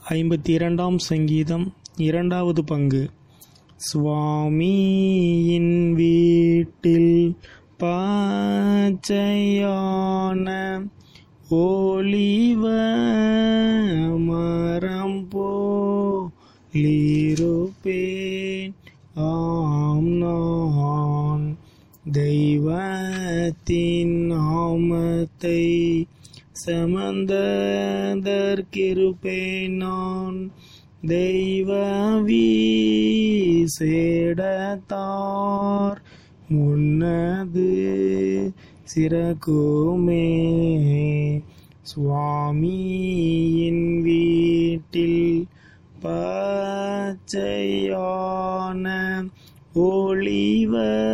ஐம்பத்தி இரண்டாம் சங்கீதம் இரண்டாவது பங்கு சுவாமியின் வீட்டில் பாச்சையான ஓலிவ மரம் போலிருப்பேன் ஆம் நான் தெய்வத்தின் நாமத்தை சமந்ததற்கிருப்பேன் நான் தெய்வ வீசேடத்தார் முன்னது சிறக்குமே சுவாமியின் வீட்டில் பச்சையான ஒளிவ